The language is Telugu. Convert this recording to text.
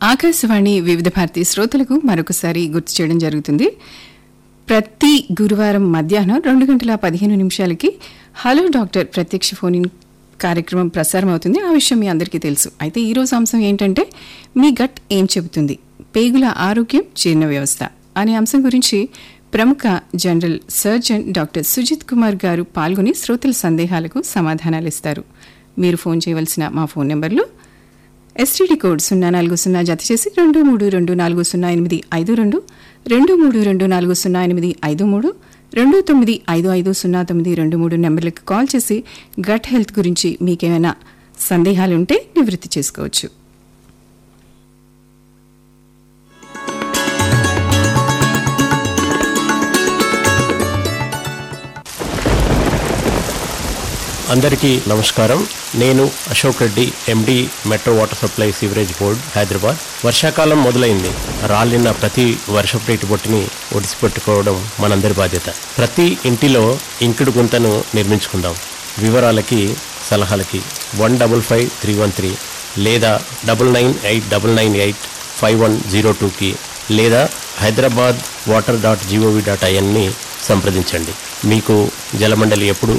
ఆకాశవాణి వివిధ భారతి శ్రోతలకు మరొకసారి గుర్తు చేయడం జరుగుతుంది ప్రతి గురువారం మధ్యాహ్నం రెండు గంటల పదిహేను నిమిషాలకి హలో డాక్టర్ ప్రత్యక్ష ఫోన్ ఇన్ కార్యక్రమం ప్రసారం అవుతుంది ఆ విషయం మీ అందరికీ తెలుసు అయితే ఈ రోజు అంశం ఏంటంటే మీ గట్ ఏం చెబుతుంది పేగుల ఆరోగ్యం జీర్ణ వ్యవస్థ అనే అంశం గురించి ప్రముఖ general surgeon doctor Sujith Kumar garu పాల్గొని శ్రోతల సందేహాలకు సమాధానాలు ఇస్తారు మీరు ఫోన్ చేయవలసిన మా ఫోన్ నెంబర్లు ఎస్టీడీ కోడ్ సున్నా నాలుగు సున్నా జత చేసి రెండు మూడు రెండు నాలుగు సున్నా ఎనిమిది ఐదు రెండు రెండు మూడు రెండు నాలుగు సున్నా ఎనిమిది ఐదు మూడు రెండు తొమ్మిది ఐదు ఐదు సున్నా తొమ్మిది రెండు మూడు నెంబర్లకు కాల్ చేసి గట్ హెల్త్ గురించి మీకేమైనా సందేహాలుంటే నివృత్తి చేసుకోవచ్చు అందరికీ నమస్కారం నేను Ashok Reddy MD metro water supply sewerage board Hyderabad వర్షాకాలం మొదలైంది రాలిన ప్రతి వర్షపు నీటి బొట్టుని ఒడిసిపెట్టుకోవడం మనందరి బాధ్యత ప్రతి ఇంటిలో ఇంకుడు గుంతను నిర్మించుకుందాం వివరాలకి సలహాలకి one double five three one three లేదా double nine eight double nine eight five one zero టూకి లేదా Hyderabad water dot GOV dot ఐఎన్ని సంప్రదించండి మీకు జలమండలి ఎప్పుడు